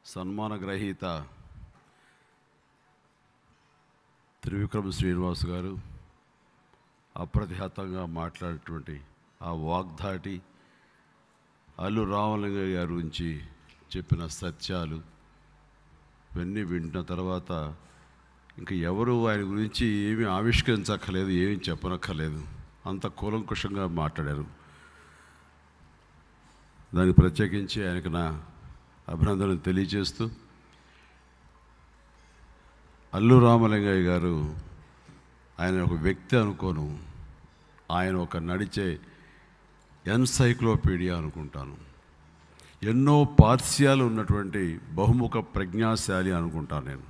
సన్మాన గ్రహీత త్రివిక్రమ శ్రీనివాస్ గారు అప్రతిహతంగా మాట్లాడేటువంటి ఆ వాగ్దాటి అల్లు రామలింగ గారి గురించి చెప్పిన సత్యాలు ఇవన్నీ వింటున్న తర్వాత ఇంకా ఎవరు ఆయన గురించి ఏమీ ఆవిష్కరించక్కర్లేదు ఏమీ చెప్పనక్కర్లేదు అంత కూలంకుషంగా మాట్లాడారు దానికి ప్రత్యేకించి ఆయనకు నా అభినందనలు తెలియజేస్తూ అల్లు రామలింగయ్య గారు ఆయన ఒక వ్యక్తి అనుకోను ఆయన ఒక నడిచే ఎన్సైక్లోపీడియా అనుకుంటాను ఎన్నో పార్శ్యాలు ఉన్నటువంటి బహుముఖ ప్రజ్ఞాశాలి అనుకుంటాను నేను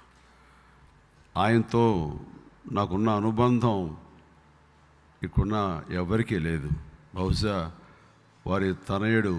ఆయనతో నాకున్న అనుబంధం ఇక్కడున్న ఎవరికీ లేదు బహుశా వారి తనయుడు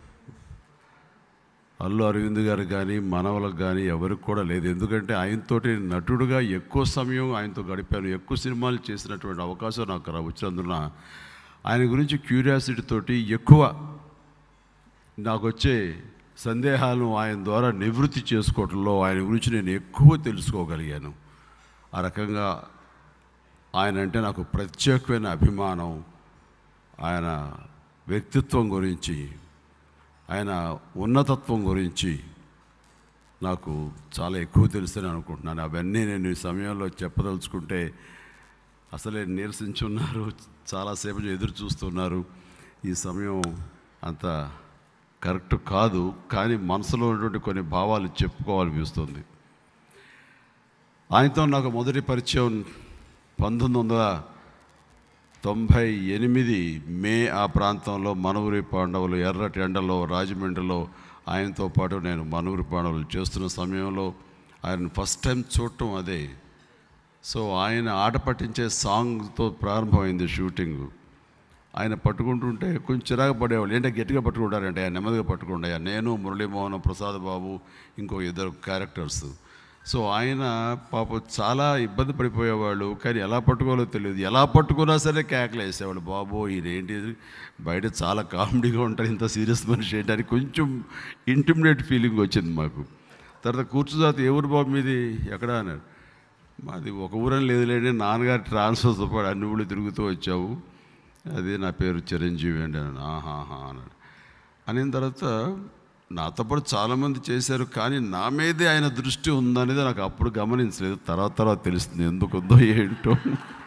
అల్లు అరవింద్ గారు కానీ మనవలకు కానీ ఎవరికి కూడా లేదు ఎందుకంటే ఆయనతోటి నటుడుగా ఎక్కువ సమయం ఆయనతో గడిపాను ఎక్కువ సినిమాలు చేసినటువంటి అవకాశం నాకు రా- వచ్చినందున ఆయన గురించి క్యూరియాసిటీ తోటి ఎక్కువ నాకు వచ్చే సందేహాలను ఆయన ద్వారా నివృత్తి చేసుకోవడంలో ఆయన గురించి నేను ఎక్కువ తెలుసుకోగలిగాను ఆ రకంగా ఆయన అంటే నాకు ప్రత్యేకమైన అభిమానం ఆయన వ్యక్తిత్వం గురించి ఆయన ఉన్నతత్వం గురించి నాకు చాలా ఎక్కువ తెలుసని అనుకుంటున్నాను అవన్నీ నేను ఈ సమయంలో చెప్పదలుచుకుంటే అసలే నీరసించున్నారు చాలాసేపు ఎదురు చూస్తున్నారు ఈ సమయం అంత కరెక్ట్ కాదు కానీ మనసులో ఉన్నటువంటి కొన్ని భావాలు చెప్పుకోవాలనిపిస్తుంది ఆయనతో నాకు మొదటి పరిచయం పంతొమ్మిది వందల తొంభై ఎనిమిది మే ఆ ప్రాంతంలో మనూరి పాండవులు ఎర్రటి ఎండలో రాజమండ్రిలో ఆయనతో పాటు నేను మనూరి పాండవులు చేస్తున్న సమయంలో ఆయన ఫస్ట్ టైం చూడటం అదే సో ఆయన ఆట పట్టించే సాంగ్తో ప్రారంభమైంది షూటింగ్ ఆయన పట్టుకుంటుంటే కొంచెం చిరాకు పడేవాళ్ళు ఏంటంటే గట్టిగా పట్టుకుంటారంటే ఆయన నెమ్మదిగా పట్టుకుంటాయి నేను మురళీమోహన్ ప్రసాద్ బాబు ఇంకో ఇద్దరు క్యారెక్టర్స్ సో ఆయన పాప చాలా ఇబ్బంది పడిపోయేవాళ్ళు కానీ ఎలా పట్టుకోవాలో తెలియదు ఎలా పట్టుకున్నా సరే కేకలు వేసేవాళ్ళు బాబు ఈయనేంటి ఇది? బయట చాలా కామెడీగా ఉంటారు ఇంత సీరియస్ మనిషి ఏంటని కొంచెం ఇంటిమిడేట్ ఫీలింగ్ వచ్చింది మాకు తర్వాత కూర్చుదాత ఏ ఊరు బాబు మీది ఎక్కడ అన్నారు మాది ఒక ఊరని లేదులేండి నాన్నగారు ట్రాన్స్ఫర్తో పాటు అన్ని ఊళ్ళు తిరుగుతూ వచ్చావు అది నా పేరు చిరంజీవి అండి అన్నాను ఆహాహా అన్నాడు అనిన తర్వాత నాతో పాటు చాలామంది చేశారు కానీ నా మీదే ఆయన దృష్టి ఉందనేది నాకు అప్పుడు గమనించలేదు తర్వాత తర్వాత తెలుస్తుంది ఎందుకు ఉందో ఏంటో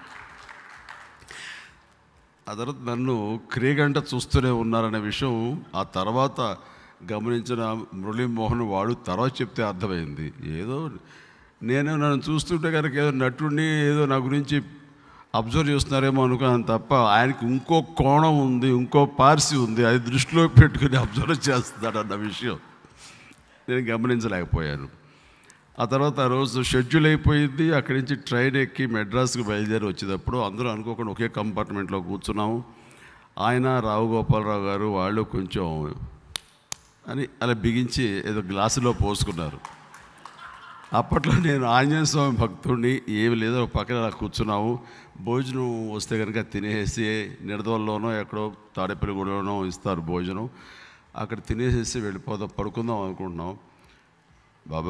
ఆ తర్వాత నన్ను క్రీగంట చూస్తూనే ఉన్నారనే విషయం ఆ తర్వాత గమనించిన మురళీమోహన్ వాడు తర్వాత చెప్తే అర్థమైంది ఏదో నేను నన్ను చూస్తుంటే కనుక ఏదో నటుడిని ఏదో నా గురించి అబ్జర్వ్ చేస్తున్నారేమో అనుకున్నాను తప్ప ఆయనకి ఇంకో కోణం ఉంది ఇంకో పార్సి ఉంది అది దృష్టిలో పెట్టుకుని అబ్జర్వ్ చేస్తున్నాడు అన్న విషయం నేను గమనించలేకపోయాను ఆ తర్వాత ఆ రోజు షెడ్యూల్ అయిపోయింది అక్కడి నుంచి ట్రైన్ ఎక్కి మెడ్రాస్కి బయలుదేరి వచ్చేటప్పుడు అందరూ అనుకోకుండా ఒకే కంపార్ట్మెంట్లో కూర్చున్నాము ఆయన రావు గోపాలరావు గారు వాళ్ళు కొంచెం అని అలా బిగించి ఏదో గ్లాసులో పోసుకున్నారు అప్పట్లో నేను ఆంజనేయ స్వామి భక్తుడిని ఏమి లేదో ఒక పక్కన అలా కూర్చున్నాము భోజనం వస్తే కనుక తినేసి నిడదవల్లోనో ఎక్కడో తాడేపల్లిగూడలోనో ఇస్తారు భోజనం అక్కడ తినేసేసి వెళ్ళిపోదాం పడుకుందాం అనుకుంటున్నాం బాబు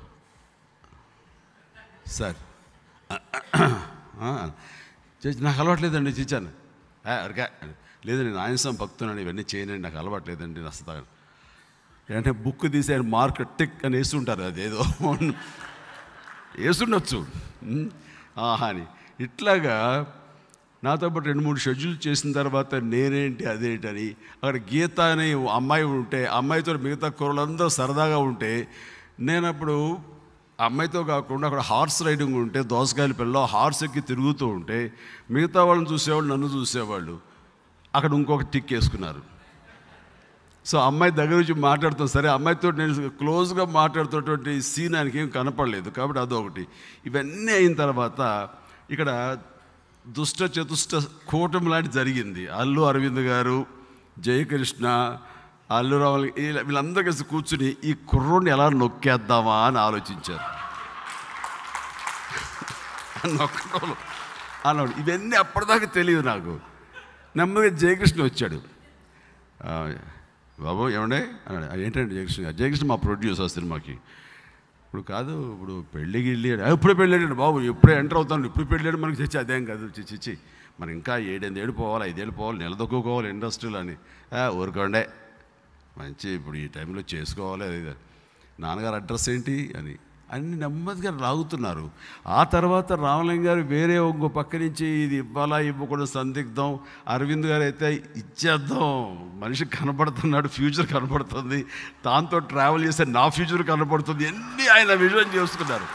సార్ ఆ, చేసి నాకు అలవాట్లేదండి చిచ్చాను అడిగా లేదండి నేను ఆయనసం భక్తున్నాను ఇవన్నీ చేయనండి నాకు అలవాట్లేదండి నేను వస్తాను అంటే బుక్ తీసి ఆయన మార్క్ టిక్ అని వేస్తుంటారు అదేదో వేస్తుండొచ్చు ఉమ్, ఆహా అని ఇట్లాగా నాతో పాటు రెండు మూడు షెడ్యూల్ చేసిన తర్వాత నేనేంటి అదేంటని అక్కడ గీత అనే అమ్మాయి ఉంటే ఆ అమ్మాయితో మిగతా కుర్రలందరూ సరదాగా ఉంటే నేను అప్పుడు ఆ అమ్మాయితో కాకుండా అక్కడ హార్స్ రైడింగ్ ఉంటే దోసకాయల పిల్ల హార్స్ ఎక్కి తిరుగుతూ ఉంటే మిగతా వాళ్ళని చూసేవాళ్ళు నన్ను చూసేవాళ్ళు అక్కడ ఇంకొక టిక్ వేసుకున్నారు సో అమ్మాయి దగ్గర నుంచి మాట్లాడుతాం సరే అమ్మాయితో నేను క్లోజ్గా మాట్లాడుతున్నటువంటి సీన్ ఆయనకి ఏం కనపడలేదు కాబట్టి అదొకటి ఇవన్నీ అయిన తర్వాత ఇక్కడ దుష్ట చతుష్ట కూటమి లాంటి జరిగింది అల్లు అరవింద్ గారు జయకృష్ణ అల్లు రావాలి వీళ్ళందరూ కలిసి కూర్చుని ఈ కుర్రోడిని ఎలా నొక్కేద్దామా అని ఆలోచించారు నొక్కడం అన్నాడు ఇవన్నీ అప్పటిదాకా తెలియదు నాకు నెమ్మదిగా జయకృష్ణ వచ్చాడు ఆ, బాబు ఏమండే అన్నాడు "ఆ, ఏంటండి జయకృష్ణ గారు జయకృష్ణ మా ప్రొడ్యూసర్ సినిమాకి ఇప్పుడు కాదు ఇప్పుడు పెళ్ళి గిళ్ళి "ఆ, ఇప్పుడే పెళ్ళాడు బాబు ఇప్పుడే ఎంటర్ అవుతాను ఇప్పుడు పెళ్ళాడు మనకి చచ్చి అదేం కాదు చిచ్చి చిచ్చి మరి ఇంకా ఏడెనిమిది ఏడు పోవాలి ఐదేళ్ళు పోవాలి నిలదొక్కుకోవాలి ఇండస్ట్రీలో అని "ఆ, ఊరుకోండే మంచి ఇప్పుడు ఈ టైంలో చేసుకోవాలి అది ఇది అని. నాన్నగారు అడ్రస్ ఏంటి అని అన్ని నెమ్మదిగా లాగుతున్నారు ఆ తర్వాత రామలింగ గారు వేరే ఇంకో పక్క నుంచి ఇది ఇవ్వాలా ఇవ్వకూడదు సందిగ్ధం అరవింద్ గారు అయితే ఇచ్చేద్దాం మనిషి కనపడుతున్నాడు ఫ్యూచర్ కనపడుతుంది దాంతో ట్రావెల్ చేస్తే నా ఫ్యూచర్ కనపడుతుంది ఎన్ని ఆయన విజన్ చేసుకున్నారు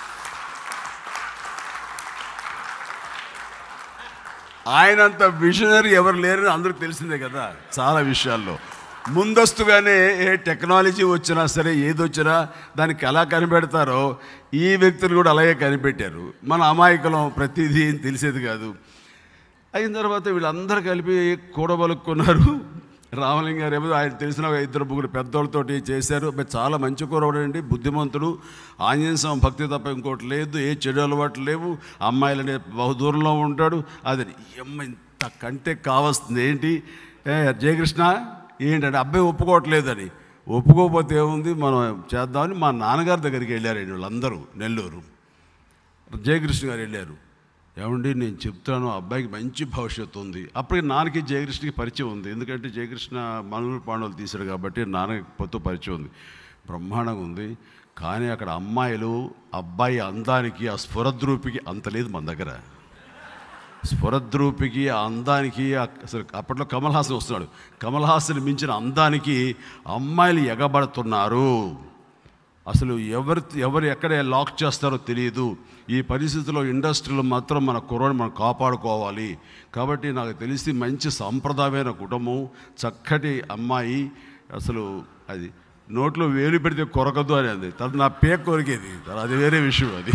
ఆయనంత విజనరీ ఎవరు లేరని అందరికి తెలిసిందే కదా చాలా విషయాల్లో ముందస్తుగానే ఏ టెక్నాలజీ వచ్చినా సరే ఏది వచ్చినా దానికి ఎలా కనిపెడతారో ఈ వ్యక్తులు కూడా అలాగే కనిపెట్టారు మన అమాయకులం ప్రతిదీ తెలిసేది కాదు అయిన తర్వాత వీళ్ళందరూ కలిపి కూడబలుక్కున్నారు రామలింగ గారు ఏమో ఆయన తెలిసిన ఒక ఇద్దరు ముగ్గురు పెద్దోళ్ళతోటి చేశారు మరి చాలా మంచి కూరవాడండి బుద్ధిమంతుడు ఆంజనేయ స్వామి భక్తి తప్ప ఇంకోటి లేదు ఏ చెడు అలవాట్లు లేవు అమ్మాయిలనే బహు దూరంలో ఉంటాడు అది ఈ అమ్మాయి ఇంత కంటే కావాల్సింది ఏంటి ఏ జయకృష్ణ ఏంటంటే అబ్బాయి ఒప్పుకోవట్లేదని ఒప్పుకోకపోతే ఏముంది మనం చేద్దామని మా నాన్నగారి దగ్గరికి వెళ్ళారండి వీళ్ళందరూ నెల్లూరు జయకృష్ణ గారు వెళ్ళారు ఏమండి నేను చెప్తాను ఆ అబ్బాయికి మంచి భవిష్యత్తు ఉంది అప్పటికి నాన్నకి జయకృష్ణకి పరిచయం ఉంది ఎందుకంటే జయకృష్ణ మనూరు పాండవులు తీశాడు కాబట్టి నాన్నకి పొత్తు పరిచయం ఉంది బ్రహ్మాండంగా ఉంది కానీ అక్కడ అమ్మాయిలు అబ్బాయి అందానికి ఆ స్ఫురద్రూపికి అంత లేదు మన దగ్గర స్ఫురద్రూపికి ఆ అందానికి ఆ- అసలు అప్పట్లో కమల్ హాసన్ వస్తున్నాడు కమల్ హాసన్ మించిన అందానికి అమ్మాయిలు ఎగబడుతున్నారు అసలు ఎవరు ఎవరు ఎక్కడ లాక్ చేస్తారో తెలియదు ఈ పరిస్థితిలో ఇండస్ట్రీలో మాత్రం మన కుర్రని మనం కాపాడుకోవాలి కాబట్టి నాకు తెలిసి మంచి సాంప్రదాయమైన కుటుంబం చక్కటి అమ్మాయి అసలు అది నోట్లో వేలు పెడితే కొరకదు అని అంది తను నా పేక కొరికేది అది వేరే విషయం అది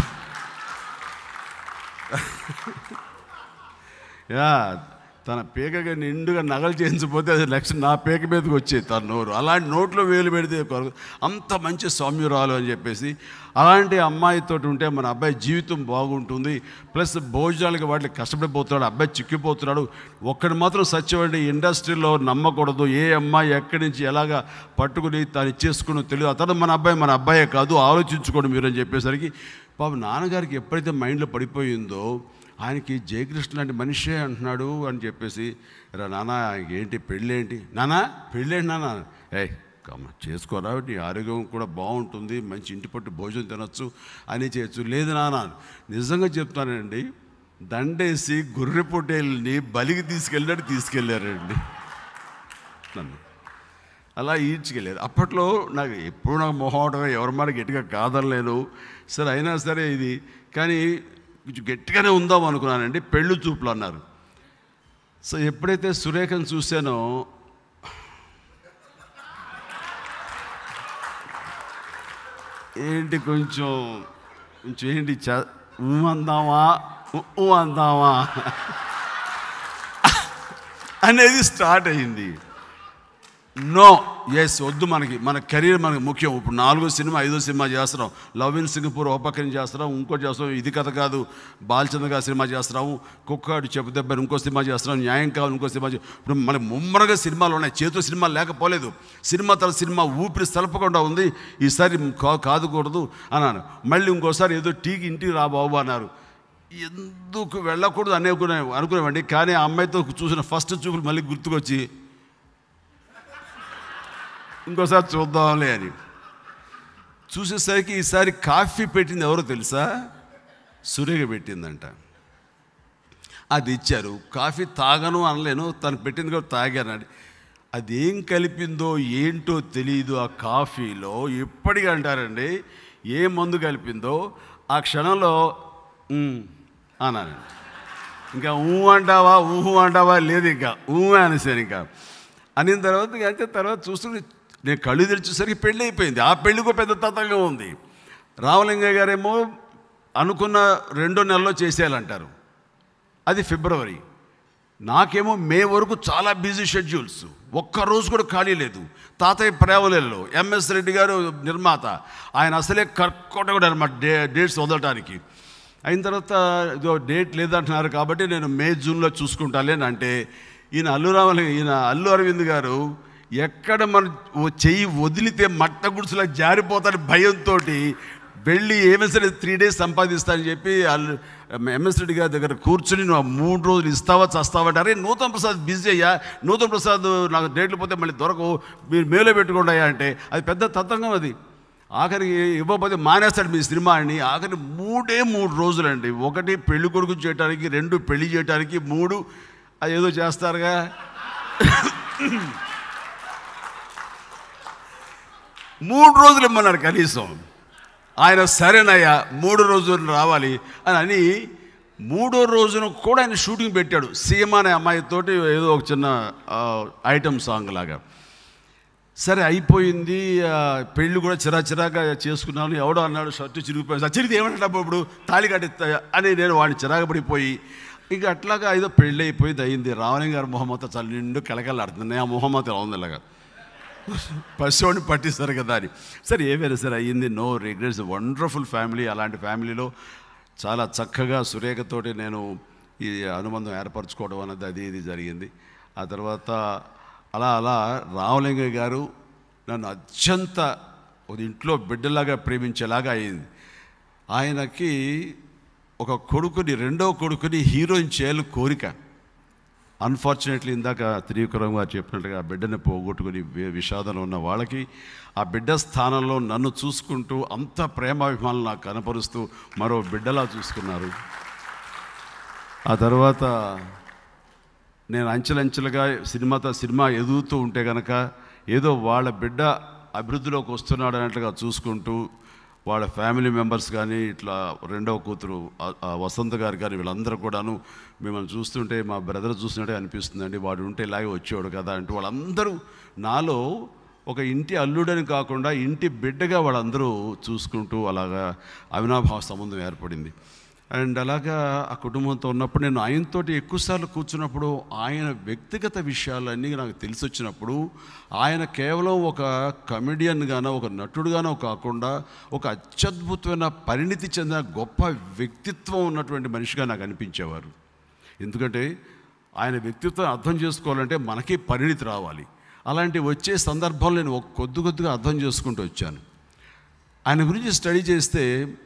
యా తన పీకగా నిండుగా నగలు చేయించకపోతే అది నెక్స్ట్ నా పీక మీదకి వచ్చేది తన నోరు అలాంటి నోట్లో వేలు పెడితే కొరకు అంత మంచి సౌమ్యురాలు అని చెప్పేసి అలాంటి అమ్మాయితో ఉంటే మన అబ్బాయి జీవితం బాగుంటుంది ప్లస్ భోజనాలకి వాటికి కష్టపడిపోతున్నాడు అబ్బాయి చిక్కిపోతున్నాడు ఒక్కడి మాత్రం సత్యమండి ఇండస్ట్రీలో నమ్మకూడదు ఏ అమ్మాయి ఎక్కడి నుంచి ఎలాగా పట్టుకుని తను ఇచ్చేసుకుని తెలియదు అతను మన అబ్బాయి మన అబ్బాయే కాదు ఆలోచించుకోండి మీరు అని చెప్పేసరికి పాప నాన్నగారికి ఎప్పుడైతే మైండ్లో పడిపోయిందో ఆయనకి జయకృష్ణ లాంటి మనిషే అంటున్నాడు అని చెప్పేసి రా నాన్న ఆయనకి ఏంటి పెళ్ళి ఏంటి నానా పెళ్ళి ఏంటి నాన్న ఏ కమ్మ చేసుకోరా నీ ఆరోగ్యం కూడా బాగుంటుంది మంచి ఇంటి పట్టు భోజనం తినొచ్చు అని చేయొచ్చు లేదు నాన్న నిజంగా చెప్తానండి దండేసి గొర్రె పొట్టేళ్ళని బలికి తీసుకెళ్ళాడు తీసుకెళ్ళారండి నన్ను అలా ఈడ్చుకెళ్ళారు అప్పట్లో నాకు ఎప్పుడు నాకు మొహమాటంగా ఎవరి మాట గట్టిగా కాదనలేను సరే అయినా సరే ఇది కానీ కొంచెం గట్టిగానే ఉందాం అనుకున్నానండి పెళ్ళు చూపులు అన్నారు సో ఎప్పుడైతే సురేఖను చూశానో ఏంటి కొంచెం కొంచెం ఏంటి చ ఊ అందామా ఊ ఊ అందామా అనేది స్టార్ట్ అయింది నో ఎస్ వద్దు మనకి మన కెరీర్ మనకి ముఖ్యం ఇప్పుడు నాలుగో సినిమా ఐదో సినిమా చేస్తున్నాం లవ్ ఇన్ సింగపూర్ ఓ పక్కన చేస్తున్నాం ఇంకోటి చేస్తున్నాం ఇది కథ కాదు బాలచంద్ర గారి సినిమా చేస్తున్నాము కుక్కాడు చెప్పు దెబ్బని ఇంకో సినిమా చేస్తున్నాం న్యాయం కావాలి ఇంకో సినిమా చే- ఇప్పుడు మన ముమ్మరగా సినిమాలు ఉన్నాయి చేతిలో సినిమా లేకపోలేదు సినిమా తల సినిమా ఊపిరి సలపకుండా ఉంది ఈసారి కా- కాదుకూడదు అన్నాను మళ్ళీ ఇంకోసారి ఏదో టీకి ఇంటికి రా బాబు అన్నారు ఎందుకు వెళ్ళకూడదు అనుకునే అనుకునేవండి కానీ ఆ అమ్మాయితో చూసిన ఫస్ట్ చూపులు మళ్ళీ గుర్తుకొచ్చి ఇంకోసారి చూద్దాంలే అని చూసేసరికి ఈసారి కాఫీ పెట్టింది ఎవరో తెలుసా సురేగ పెట్టిందంట అది ఇచ్చారు కాఫీ తాగను అనలేను తను పెట్టింది కూడా తాగాను అది ఏం కలిపిందో ఏంటో తెలియదు ఆ కాఫీలో ఎప్పటికీ అంటారండి ఏ మందు కలిపిందో ఆ క్షణంలో "ఉమ్" అన్నానండి ఇంకా ఊ అంటావా ఊహు అంటావా లేదు ఇంకా ఊ అనేసాను ఇంకా అనిన తర్వాత ఇక అంటే తర్వాత చూస్తుంటే నేను కళ్ళు తెరిచేసరికి పెళ్ళి అయిపోయింది ఆ పెళ్ళికో పెద్ద తతంగా ఉంది రామలింగ గారేమో అనుకున్న రెండో నెలలో చేసేయాలంటారు అది ఫిబ్రవరి నాకేమో మే వరకు చాలా బిజీ షెడ్యూల్స్ ఒక్క రోజు కూడా ఖాళీ లేదు తాతయ్య ప్రేమలలో ఎంఎస్ రెడ్డి గారు నిర్మాత ఆయన అసలే కర్కోటకుడు అనమాట డే డేట్స్ వదలటానికి అయిన తర్వాత ఇదో డేట్ లేదంటున్నారు కాబట్టి నేను మే జూన్లో చూసుకుంటాలే అని అంటే ఈయన అల్లు రామలి ఈయన అల్లు అరవింద్ గారు ఎక్కడ మన ఓ చెయ్యి వదిలితే మట్ట గుడిసెలా జారిపోతాని భయంతో వెళ్ళి ఏమైనా సరే త్రీ డేస్ సంపాదిస్తానని చెప్పి వాళ్ళు ఎంఎస్ రెడ్డి గారి దగ్గర కూర్చుని నువ్వు ఆ మూడు రోజులు ఇస్తావా చస్తావా అంటే అరే నూతన్ ప్రసాద్ బిజీ అయ్యా నూతన్ ప్రసాద్ నాకు డేట్లు పోతే మళ్ళీ దొరకవు మీరు మేలో పెట్టుకోండి అయ్యా అంటే అది పెద్ద తతంగం అది ఆఖరికి ఇవ్వకపోతే మానేస్తాడు మీ సినిమా అని ఆఖరి మూడే మూడు రోజులండి ఒకటి పెళ్లి కొడుకు చేయడానికి రెండు పెళ్లి చేయడానికి మూడు అది ఏదో చేస్తారుగా మూడు రోజులు ఇమ్మన్నాడు కనీసం ఆయన సరేనయ్యా మూడు రోజులు రావాలి అని అని మూడో రోజున కూడా ఆయన షూటింగ్ పెట్టాడు సీమ అనే అమ్మాయితోటి ఏదో ఒక చిన్న ఐటమ్ సాంగ్ లాగా సరే అయిపోయింది ఆ, పెళ్లి కూడా చిరా చిరాగా చేసుకున్నాను ఎవడో అన్నాడు షర్టు చిరిగిపోయింది చిరిగి ఏమంటాడు ఇప్పుడు తాళి కట్టి అని నేను వాడిని చిరాకు పడిపోయి ఇక అట్లాగా ఏదో పెళ్ళి అయిపోయింది అయింది రావణి గారు మొహమ్మత చాలా నిండు కలకలాడుతుంది ఆ మొహమ్మత ఎలా ఉంది ఇలాగా పసివాడిని పట్టిస్తారు కదా అని సరే ఏమైనా సరే అయ్యింది నో రిగ్రెట్స్ వండర్ఫుల్ ఫ్యామిలీ అలాంటి ఫ్యామిలీలో చాలా చక్కగా సురేఖతోటి నేను ఈ అనుబంధం ఏర్పరచుకోవడం అన్నది అది ఇది జరిగింది ఆ తర్వాత అలా అలా రామలింగయ్య గారు నన్ను అత్యంత ఒక ఇంట్లో బిడ్డలాగా ప్రేమించేలాగా అయింది ఆయనకి ఒక కొడుకుని రెండో కొడుకుని హీరోయిన్ చేయాలి కోరిక అన్ఫార్చునేట్లీ ఇందాక త్రివిక్రమ్ గారు చెప్పినట్టుగా ఆ బిడ్డని పోగొట్టుకుని వి- విషాదంలో ఉన్న వాళ్ళకి ఆ బిడ్డ స్థానంలో నన్ను చూసుకుంటూ అంత ప్రేమాభిమానులు నాకు కనపరుస్తూ మరో బిడ్డలా చూసుకున్నారు ఆ తర్వాత నేను అంచెలంచెలుగా సినిమాతో సినిమా ఎదుగుతూ ఉంటే కనుక ఏదో వాళ్ళ బిడ్డ అభివృద్ధిలోకి వస్తున్నాడు అన్నట్లుగా చూసుకుంటూ వాళ్ళ ఫ్యామిలీ మెంబర్స్ కానీ ఇట్లా రెండవ కూతురు ఆ- ఆ వసంత గారు కానీ వీళ్ళందరూ కూడాను మిమ్మల్ని చూస్తుంటే మా బ్రదర్ చూసినట్టే అనిపిస్తుందండి వాడు ఉంటే ఇలాగే వచ్చేవాడు కదా అంటూ వాళ్ళందరూ నాలో ఒక ఇంటి అల్లుడని కాకుండా ఇంటి బిడ్డగా వాళ్ళందరూ చూసుకుంటూ అలాగా అవినాభావ సంబంధం ఏర్పడింది అండ్ అలాగా ఆ కుటుంబంతో ఉన్నప్పుడు నేను ఆయనతోటి ఎక్కువసార్లు కూర్చున్నప్పుడు ఆయన వ్యక్తిగత విషయాలన్నీ నాకు తెలిసి వచ్చినప్పుడు ఆయన కేవలం ఒక కమెడియన్గానో ఒక నటుడుగానో కాకుండా ఒక అత్యద్భుతమైన పరిణితి చెందిన గొప్ప వ్యక్తిత్వం ఉన్నటువంటి మనిషిగా నాకు అనిపించేవారు ఎందుకంటే ఆయన వ్యక్తిత్వం అర్థం చేసుకోవాలంటే మనకి పరిణితి రావాలి అలాంటి వచ్చే సందర్భంలో నేను ఒక కొద్ది కొద్దిగా అర్థం చేసుకుంటూ వచ్చాను ఆయన గురించి స్టడీ చేస్తే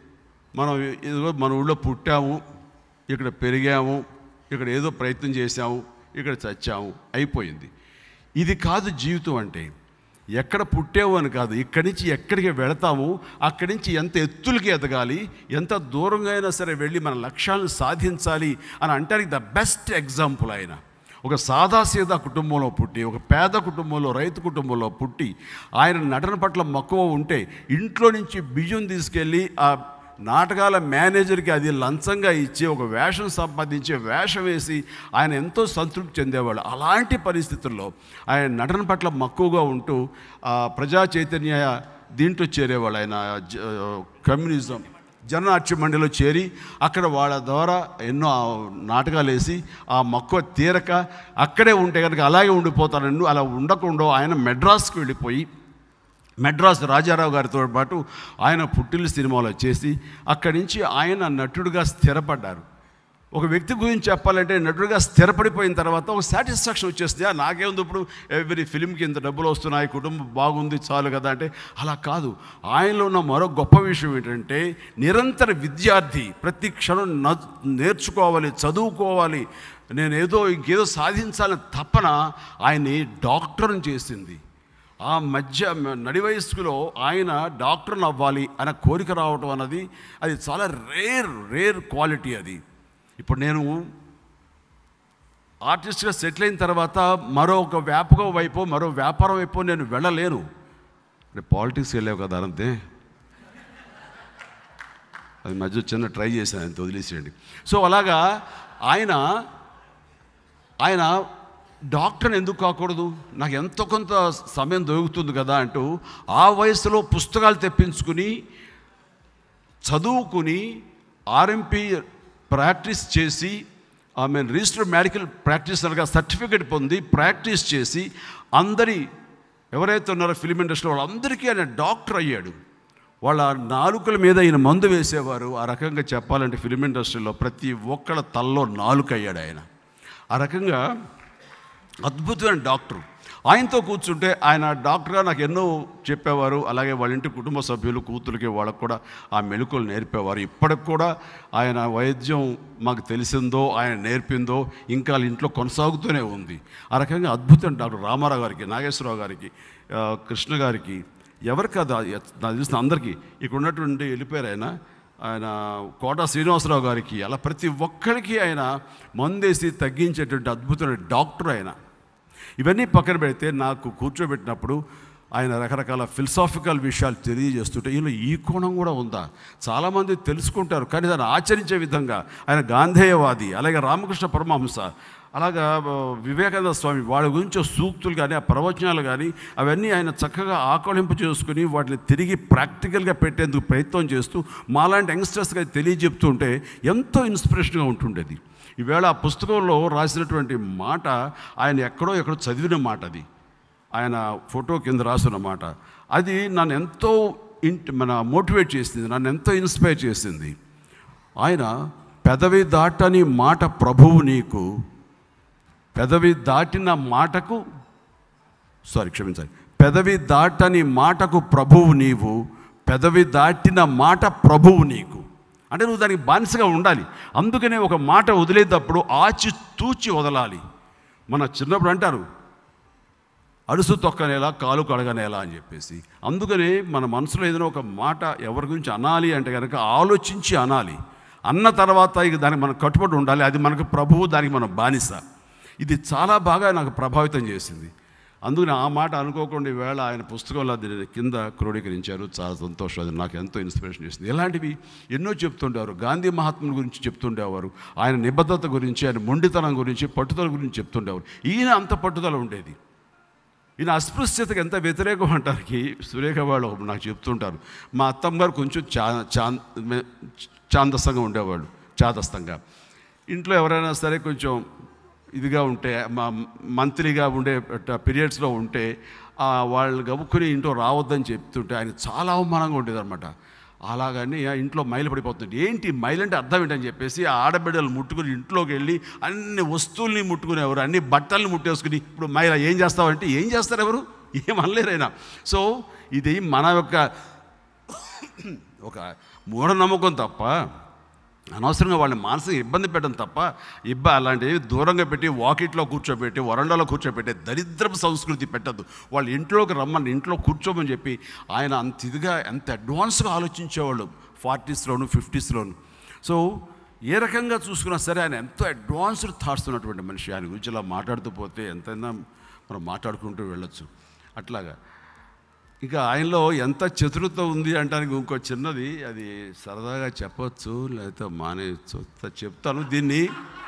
మనం ఏదో మన ఊళ్ళో పుట్టాము ఇక్కడ పెరిగాము ఇక్కడ ఏదో ప్రయత్నం చేశాము ఇక్కడ చచ్చాము అయిపోయింది ఇది కాదు జీవితం అంటే ఎక్కడ పుట్టావు అని కాదు ఇక్కడి నుంచి ఎక్కడికి వెళతాము అక్కడి నుంచి ఎంత ఎత్తులకి ఎదగాలి ఎంత దూరంగా అయినా సరే వెళ్ళి మన లక్ష్యాలను సాధించాలి అని అంటానికి ద బెస్ట్ ఎగ్జాంపుల్ ఆయన ఒక సాదాసీదా కుటుంబంలో పుట్టి ఒక పేద కుటుంబంలో రైతు కుటుంబంలో పుట్టి ఆయన నటన పట్ల మక్కువ ఉంటే ఇంట్లో నుంచి బియ్యం తీసుకెళ్ళి ఆ నాటకాల మేనేజర్కి అది లంచంగా ఇచ్చి ఒక వేషం సంపాదించి వేషం వేసి ఆయన ఎంతో సంతృప్తి చెందేవాళ్ళు అలాంటి పరిస్థితుల్లో ఆయన నటన పట్ల మక్కువగా ఉంటూ ఆ ప్రజా చైతన్య దీంట్లో చేరేవాళ్ళు ఆయన జ- కమ్యూనిజం జననాట్య మండలిలో చేరి అక్కడ వాళ్ళ ద్వారా ఎన్నో నాటకాలు వేసి ఆ మక్కువ తీరక అక్కడే ఉంటే కనుక అలాగే ఉండిపోతానన్ను అలా ఉండకుండా ఆయన మెడ్రాస్కి వెళ్ళిపోయి మెడ్రాస్ రాజారావు గారితో పాటు ఆయన పుట్టిల్లు సినిమాలో చేసి అక్కడి నుంచి ఆయన నటుడుగా స్థిరపడ్డారు ఒక వ్యక్తి గురించి చెప్పాలంటే నటుడుగా స్థిరపడిపోయిన తర్వాత ఒక సాటిస్ఫాక్షన్ వచ్చేస్తుంది "ఆ, నాకేముంది ఇప్పుడు ఎవ్రీ ఫిలింకి ఇంత డబ్బులు వస్తున్నాయి కుటుంబం బాగుంది చాలు కదా అంటే అలా కాదు ఆయనలో ఉన్న మరో గొప్ప విషయం ఏంటంటే నిరంతర విద్యార్థి ప్రతి క్షణం న- నేర్చుకోవాలి చదువుకోవాలి నేను ఏదో ఇంకేదో సాధించాలని తపన ఆయన్ని డాక్టర్ని చేసింది ఆ మధ్య నడి వయస్కులో ఆయన డాక్టర్ని అవ్వాలి అనే కోరిక రావటం అన్నది అది చాలా రేర్ రేర్ క్వాలిటీ అది ఇప్పుడు నేను ఆర్టిస్ట్గా సెటిల్ అయిన తర్వాత మరో ఒక వ్యాపకం వైపు మరో వ్యాపారం వైపు నేను వెళ్ళలేను అంటే పాలిటిక్స్ వెళ్ళావు కదా అంతే అది మధ్య చిన్న ట్రై చేశాను అంత వదిలేసేయండి సో అలాగా ఆయన ఆయన డాక్టర్ని ఎందుకు కాకూడదు నాకు ఎంతో కొంత సమయం దొరుకుతుంది కదా అంటూ ఆ వయసులో పుస్తకాలు తెప్పించుకుని చదువుకుని ఆర్ఎంపీ ప్రాక్టీస్ చేసి ఆమె రిజిస్టర్డ్ మెడికల్ ప్రాక్టీస్ అనగా సర్టిఫికేట్ పొంది ప్రాక్టీస్ చేసి అందరి ఎవరైతే ఉన్నారో ఫిలిం ఇండస్ట్రీలో వాళ్ళందరికీ ఆయన డాక్టర్ అయ్యాడు వాళ్ళ నాలుకల మీద ఈయన మందు వేసేవారు ఆ రకంగా చెప్పాలంటే ఫిలిం ఇండస్ట్రీలో ప్రతి ఒక్కళ్ళ తల్లో నాలుక అయ్యాడు ఆయన ఆ రకంగా అద్భుతమైన డాక్టర్ ఆయనతో కూర్చుంటే ఆయన డాక్టర్గా నాకు ఎన్నో చెప్పేవారు అలాగే వాళ్ళ ఇంటి కుటుంబ సభ్యులు కూతురికి వాళ్ళకు కూడా ఆ మెలకువలు నేర్పేవారు ఇప్పటికి కూడా ఆయన వైద్యం మాకు తెలిసిందో ఆయన నేర్పిందో ఇంకా వాళ్ళ ఇంట్లో కొనసాగుతూనే ఉంది ఆ రకంగా అద్భుతం డాక్టర్ రామారావు గారికి నాగేశ్వరరావు గారికి ఆ, కృష్ణ గారికి ఎవరికి అది నాకు తెలిసిన అందరికీ ఇక్కడ ఉన్నటువంటి వెళ్ళిపోయారు ఆయన ఆయన కోట శ్రీనివాసరావు గారికి అలా ప్రతి ఒక్కరికి ఆయన మందేసి తగ్గించేటువంటి అద్భుతమైన డాక్టర్ ఆయన ఇవన్నీ పక్కన పెడితే నాకు కూర్చోబెట్టినప్పుడు ఆయన రకరకాల ఫిలసాఫికల్ విషయాలు తెలియజేస్తుంటే ఈయన ఈ కోణం కూడా ఉందా చాలామంది తెలుసుకుంటారు కానీ దాన్ని ఆచరించే విధంగా ఆయన గాంధేయవాది అలాగే రామకృష్ణ పరమహంస అలాగా ఆ, వివేకానంద స్వామి వాళ్ళ గురించి సూక్తులు కానీ ఆ ప్రవచనాలు కానీ అవన్నీ ఆయన చక్కగా ఆకళింపు చేసుకుని వాటిని తిరిగి ప్రాక్టికల్గా పెట్టేందుకు ప్రయత్నం చేస్తూ మాలాంటి యంగ్స్టర్స్గా తెలియజెప్తుంటే ఎంతో ఇన్స్పిరేషన్గా ఉంటుండేది ఈవేళ ఆ పుస్తకంలో రాసినటువంటి మాట ఆయన ఎక్కడో ఎక్కడో చదివిన మాట అది ఆయన ఫోటో కింద రాసిన మాట అది నన్ను ఎంతో ఇంటి మన మోటివేట్ చేసింది నన్ను ఎంతో ఇన్స్పైర్ చేసింది ఆయన పెదవి దాటని మాట ప్రభువు నీకు పెదవి దాటిన మాటకు సారీ క్షమించాలి పెదవి దాటని మాటకు ప్రభువు నీవు పెదవి దాటిన మాట ప్రభువు నీకు అంటే నువ్వు దానికి బానిసగా ఉండాలి అందుకనే ఒక మాట వదిలేటప్పుడు ఆచి తూచి వదలాలి మన చిన్నప్పుడు అంటారు అడుసు తొక్కనేలా కాలు కడగనేలా అని చెప్పేసి అందుకనే మన మనసులో ఏదైనా ఒక మాట ఎవరి గురించి అనాలి అంటే కనుక ఆలోచించి అనాలి అన్న తర్వాత ఇక దానికి మనం కట్టుబడి ఉండాలి అది మనకు ప్రభువు దానికి మనం బానిస ఇది చాలా బాగా నాకు ప్రభావితం చేసింది అందుకని ఆ మాట అనుకోకుండా ఈవేళ ఆయన పుస్తకంలో దీని కింద క్రోడీకరించారు చాలా సంతోషం అది నాకు ఎంతో ఇన్స్పిరేషన్ చేసింది ఇలాంటివి ఎన్నో చెప్తుండేవారు గాంధీ మహాత్ముల గురించి చెప్తుండేవారు ఆయన నిబద్ధత గురించి ఆయన మొండితనం గురించి పట్టుదల గురించి చెప్తుండేవారు ఈయన అంత పట్టుదల ఉండేది ఈయన అస్పృశ్యతకు ఎంత వ్యతిరేకం అంటానికి సురేఖ వాళ్ళు ఒకరు నాకు చెప్తుంటారు మా అత్తమ్మ గారు కొంచెం చా చా మే- చాందస్తంగా ఉండేవాళ్ళు చాదస్తంగా ఇంట్లో ఎవరైనా సరే కొంచెం ఇదిగా ఉంటే మా మంత్లీగా ఉండే పీరియడ్స్లో ఉంటే ఆ వాళ్ళు గబుక్కుని ఇంట్లో రావద్దని చెప్తుంటే ఆయన చాలా అవమానంగా ఉండేదన్నమాట అలాగని ఆ ఇంట్లో మైలు పడిపోతుంది ఏంటి మైలు అంటే అర్థం ఏంటని చెప్పేసి ఆ ఆడబిడ్డలు ముట్టుకుని ఇంట్లోకి వెళ్ళి అన్ని వస్తువుల్ని ముట్టుకునేవారు అన్ని బట్టల్ని ముట్టేసుకుని ఇప్పుడు మైల ఏం చేస్తావంటే ఏం చేస్తారు ఎవరు ఏం అనలేరైనా సో ఇది మన యొక్క ఒక మూఢనమ్మకం తప్ప అనవసరంగా వాళ్ళని మానసిక ఇబ్బంది పెట్టడం తప్ప ఇబ్బ అలాంటివి దూరంగా పెట్టి వాకిట్లో కూర్చోబెట్టి వరండాలో కూర్చోబెట్టి దరిద్రపు సంస్కృతి పెట్టద్దు వాళ్ళ ఇంట్లోకి రమ్మని ఇంట్లో కూర్చోమని చెప్పి ఆయన అంత ఇదిగా ఎంత అడ్వాన్స్గా ఆలోచించేవాళ్ళు ఫార్టీస్లోను ఫిఫ్టీస్లోను సో ఏ రకంగా చూసుకున్నా సరే ఆయన ఎంతో అడ్వాన్స్డ్ థాట్స్ ఉన్నటువంటి మనిషి ఆయన గురించి ఇలా మాట్లాడుతూ పోతే ఎంతైనా మనం మాట్లాడుకుంటూ వెళ్ళొచ్చు అట్లాగా ఇక ఆయనలో ఎంత చతురత ఉంది అంటానికి ఇంకో చిన్నది అది సరదాగా చెప్పొచ్చు లేకపోతే మానేయచ్చు త- చెప్తాను దీన్ని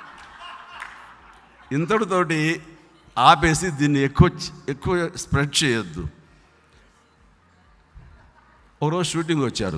ఇంతటితోటి ఆపేసి దీన్ని ఎక్కువ చ- ఎక్కువ స్ప్రెడ్ చేయొద్దు ఒకరోజు షూటింగ్ వచ్చారు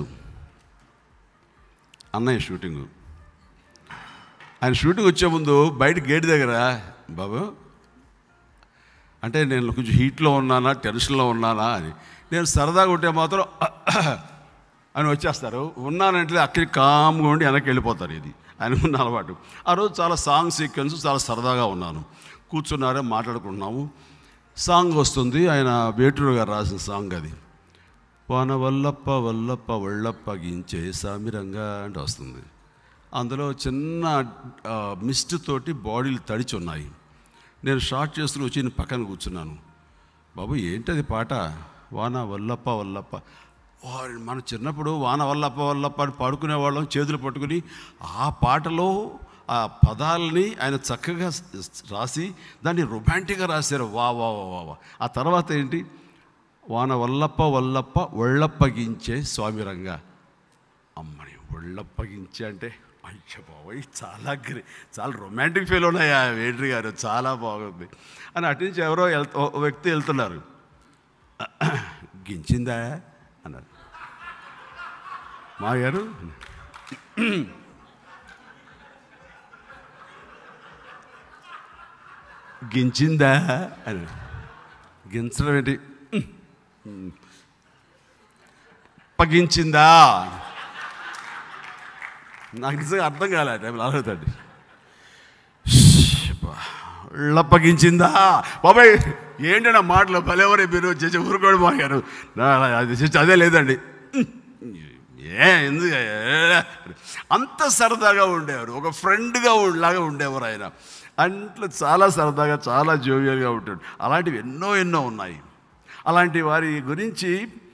అన్నయ్య షూటింగు ఆయన షూటింగ్ వచ్చే ముందు బయట గేట్ దగ్గర బాబు అంటే నేను కొంచెం హీట్లో ఉన్నానా టెన్షన్లో ఉన్నానా అని నేను సరదాగా ఉంటే మాత్రం అని వచ్చేస్తారు ఉన్నానంటే అక్కడికి కామ్గా ఉండి వెనక్కి వెళ్ళిపోతారు ఇది ఆయన ఉన్న అలవాటు ఆ రోజు చాలా సాంగ్ సీక్వెన్స్ చాలా సరదాగా ఉన్నాను కూర్చున్నారే మాట్లాడుకుంటున్నాము సాంగ్ వస్తుంది ఆయన వేటూరు గారు రాసిన సాంగ్ అది వాన వల్లప్ప వల్లప్ప వళ్ళప్ప గించే సామిరంగా అంటే వస్తుంది అందులో చిన్న ఆ, మిస్ట్ తోటి బాడీలు తడిచి ఉన్నాయి నేను షార్ట్ చేసుకుని వచ్చి నేను పక్కన కూర్చున్నాను బాబు ఏంటది పాట వాన వల్లప్ప వల్లప్ప వా- మన చిన్నప్పుడు వాన వల్లప్ప వల్లప్ప అని పాడుకునే వాళ్ళం చేతులు పట్టుకుని ఆ పాటలో ఆ పదాలని ఆయన చక్కగా స్- రాసి దాన్ని రొమాంటిక్గా రాశారు వా వా వా వా వా ఆ తర్వాత ఏంటి వాన వల్లప్ప వల్లప్ప ఒళ్ళప్పగించే స్వామిరంగా అమ్మని ఒళ్ళప్పగించే అంటే అయ్య బాబోయ్ చాలా గ్రే చాలా రొమాంటిక్ ఫీల్ ఉన్నాయా వేడ్రి గారు చాలా బాగుంది అని అటు నుంచి ఎవరో వెళ్ ఓ వ్యక్తి వెళ్తున్నారు గించిందా అన్నారు మా గారు గించిందా అని గించడం ఏంటి పగించిందా నాకు నిజంగా అర్థం కాలే ఆ టైంలో అడుగుతాడు లప్పగించిందా బాబాయ్ ఏంటి నా మాటలు భలేవరే మీరు చేసి ఊరుకోడు మాగారు అది చేసి అదే లేదండి ఏ ఎందుకు ఏ? అంత సరదాగా ఉండేవారు ఒక ఫ్రెండ్గా లాగా ఉండేవారు ఆయన అంట్లో చాలా సరదాగా చాలా జోవియల్గా ఉంటాడు అలాంటివి ఎన్నో ఎన్నో ఉన్నాయి అలాంటి వారి గురించి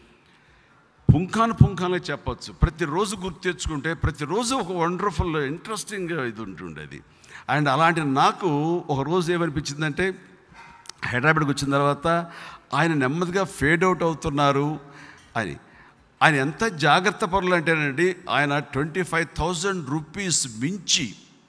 పుంఖాను పుంఖానుగా చెప్పొచ్చు ప్రతిరోజు గుర్తు తెచ్చుకుంటే ప్రతిరోజు ఒక వండర్ఫుల్ ఇంట్రెస్టింగ్ ఇది ఉంటుండేది అండ్ అలాంటి నాకు ఒక రోజు ఏమనిపించిందంటే హైదరాబాద్కి వచ్చిన తర్వాత ఆయన నెమ్మదిగా ఫేడ్ అవుట్ అవుతున్నారు అని ఆయన ఎంత జాగ్రత్త పరులు అంటేనండి ఆయన ట్వంటీ ఫైవ్ థౌజండ్ రూపీస్ మించి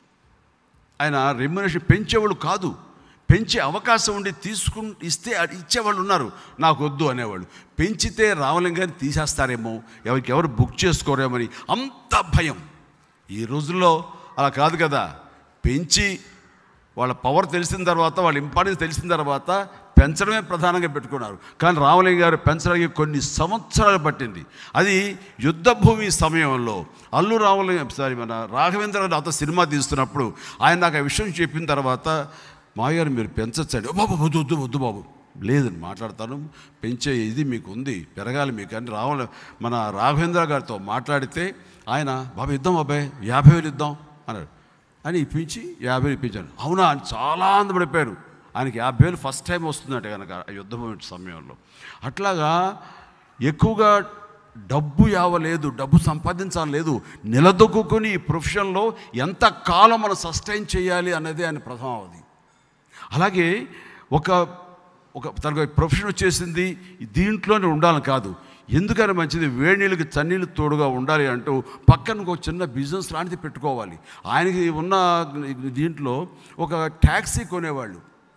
ఆయన రెమ్యునేషన్ పెంచేవాళ్ళు కాదు పెంచే అవకాశం ఉండి తీసుకు ఇస్తే అది ఇచ్చేవాళ్ళు ఉన్నారు నాకు వద్దు అనేవాళ్ళు పెంచితే రావలేం కానీ తీసేస్తారేమో ఎవరికి ఎవరు బుక్ చేసుకోరేమని అంత భయం ఈ రోజుల్లో అలా కాదు కదా పెంచి వాళ్ళ పవర్ తెలిసిన తర్వాత వాళ్ళ ఇంపార్టెన్స్ తెలిసిన తర్వాత పెంచడమే ప్రధానంగా పెట్టుకున్నారు కానీ రామలింగ గారు పెంచడానికి కొన్ని సంవత్సరాలు పట్టింది అది యుద్ధభూమి సమయంలో అల్లు రామలింగ సారీ మన రాఘవేంద్ర గారు నాతో సినిమా తీస్తున్నప్పుడు ఆయన నాకు ఆ విషయం చెప్పిన తర్వాత మాయారు మీరు పెంచచ్చండి "ఓ బాబు వద్దు వద్దు వద్దు బాబు లేదని మాట్లాడతాను పెంచే ఇది మీకు ఉంది పెరగాలి మీకు అని రావ మన రాఘవేంద్ర గారితో మాట్లాడితే ఆయన బాబు ఇద్దాం బాబాయ్ యాభై వేలు ఇద్దాం అన్నాడు అని ఇప్పించి యాభై వేలు ఇప్పించాను అవునా అని చాలా ఆనందపడిపోయారు ఆయనకి యాభై వేలు ఫస్ట్ టైం వస్తుందట కనుక ఆ యుద్ధం సమయంలో అట్లాగా ఎక్కువగా డబ్బు యావలేదు డబ్బు సంపాదించాలి లేదు నిలదొక్కుని ఈ ప్రొఫెషన్లో ఎంత కాలం మనం సస్టైన్ చేయాలి అనేది ఆయన ప్రథమావధి అలాగే ఒక ఒక తనకు ప్రొఫెషన్ వచ్చేసింది దీంట్లోనే ఉండాలని కాదు ఎందుకని మంచిది వేడి నీళ్ళకి చన్నీళ్ళు తోడుగా ఉండాలి అంటూ పక్కన ఒక చిన్న బిజినెస్ లాంటిది పెట్టుకోవాలి ఆయనకి ఉన్న దీంట్లో ఒక ట్యాక్సీ కొనేవాళ్ళు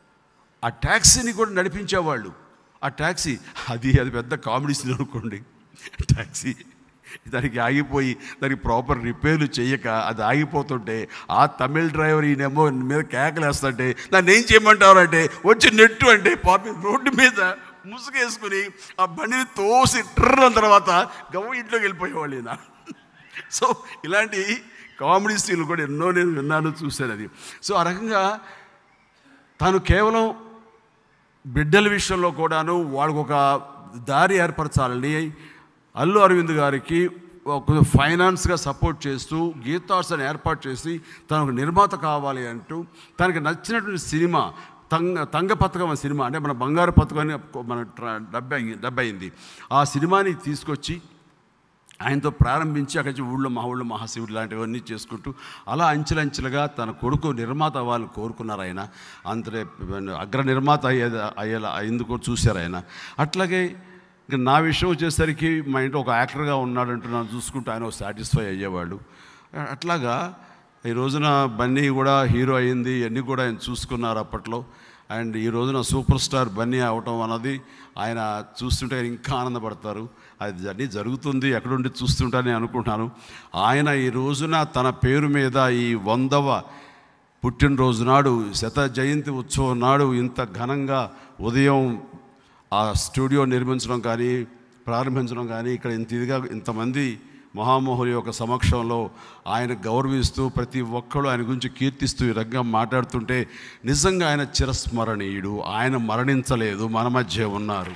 ఆ ట్యాక్సీని కూడా నడిపించేవాళ్ళు ఆ ట్యాక్సీ అది అది పెద్ద కామెడీ సీన్ అనుకోండి ట్యాక్సీ దానికి ఆగిపోయి దానికి ప్రాపర్ రిపేర్లు చేయక అది ఆగిపోతుంటే ఆ తమిళ డ్రైవర్ ఈయనేమో మీద కేకలేస్తుంటే దాన్ని ఏం చేయమంటారు అంటే వచ్చి నెట్టు అంటే పాపి రోడ్డు మీద ముసుగేసుకుని ఆ బండిని తోసి ట్రన్న తర్వాత గవ్వ ఇంట్లోకి వెళ్ళిపోయేవాళ్ళు ఈయన సో ఇలాంటి కామెడీ సీన్లు కూడా ఎన్నో నేను విన్నాను చూశాను అది సో ఆ రకంగా తాను కేవలం బిడ్డల విషయంలో కూడాను వాళ్ళకు ఒక దారి ఏర్పరచాలని అల్లు అరవింద్ గారికి ఒక ఫైనాన్స్గా సపోర్ట్ చేస్తూ గీతార్స్ అని ఏర్పాటు చేసి తను ఒక నిర్మాత కావాలి అంటూ తనకి నచ్చినటువంటి సినిమా తంగ తంగ పథకం అనే సినిమా అంటే మన బంగారు పథకం అని మన ట్ర- డబ్బై డబ్బై అయింది ఆ సినిమాని తీసుకొచ్చి ఆయనతో ప్రారంభించి అక్కడి నుంచి ఊళ్ళో మా ఊళ్ళో మహాశివుడు లాంటివన్నీ చేసుకుంటూ అలా అంచెలంచెలుగా తన కొడుకు నిర్మాత వాళ్ళు కోరుకున్నారు ఆయన అంతటే అగ్ర నిర్మాత అయ్యేది అయ్యేలా అయిందుకు చూశారు ఆయన అట్లాగే ఇంకా నా విషయం వచ్చేసరికి మా ఇంట్లో ఒక యాక్టర్గా ఉన్నాడంటూ నన్ను చూసుకుంటూ ఆయన సాటిస్ఫై అయ్యేవాడు అట్లాగా ఈ రోజున బన్నీ కూడా హీరో అయింది అన్నీ కూడా ఆయన చూసుకున్నారు అప్పట్లో అండ్ ఈ రోజున సూపర్ స్టార్ బన్నీ అవటం అన్నది ఆయన చూస్తుంటే ఆయన ఇంకా ఆనందపడతారు అది అన్నీ జరుగుతుంది ఎక్కడుండి చూస్తుంటానని అనుకుంటున్నాను ఆయన ఈ రోజున తన పేరు మీద ఈ వందవ పుట్టినరోజు నాడు శత జయంతి ఉత్సవం నాడు ఇంత ఘనంగా ఉదయం ఆ స్టూడియో నిర్మించడం కానీ ప్రారంభించడం కానీ ఇక్కడ ఇంత ఇదిగా ఇంతమంది మహామోహుల యొక్క సమక్షంలో ఆయన గౌరవిస్తూ ప్రతి ఒక్కళ్ళు ఆయన గురించి కీర్తిస్తూ ఈ రకంగా మాట్లాడుతుంటే నిజంగా ఆయన చిరస్మరణీయుడు ఆయన మరణించలేదు మన మధ్య ఉన్నారు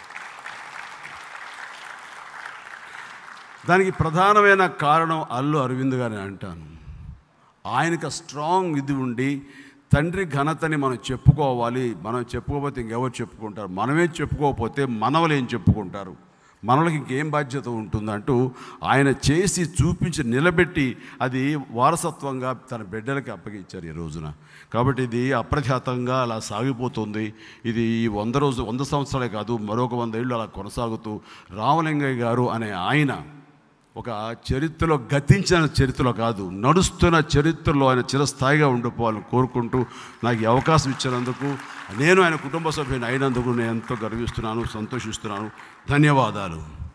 దానికి ప్రధానమైన కారణం అల్లు అరవింద్ గారిని అంటాను ఆయనకు స్ట్రాంగ్ ఇది ఉండి తండ్రి ఘనతని మనం చెప్పుకోవాలి మనం చెప్పుకోకపోతే ఇంకెవరు చెప్పుకుంటారు మనమే చెప్పుకోకపోతే మనవలు ఏం చెప్పుకుంటారు మనలకి ఇంకేం బాధ్యత ఉంటుందంటూ ఆయన చేసి చూపించి నిలబెట్టి అది వారసత్వంగా తన బిడ్డలకి అప్పగించారు ఈ రోజున కాబట్టి ఇది అప్రఖ్యాతంగా అలా సాగిపోతుంది ఇది ఈ వంద రోజు వంద సంవత్సరాలే కాదు మరొక వంద ఏళ్ళు అలా కొనసాగుతూ రామలింగయ్య గారు అనే ఆయన ఒక చరిత్రలో గతించిన చరిత్రలో కాదు నడుస్తున్న చరిత్రలో ఆయన చిరస్థాయిగా ఉండిపోవాలని కోరుకుంటూ నాకు ఈ అవకాశం ఇచ్చినందుకు నేను ఆయన కుటుంబ సభ్యుని అయినందుకు నేను ఎంతో గర్విస్తున్నాను సంతోషిస్తున్నాను ధన్యవాదాలు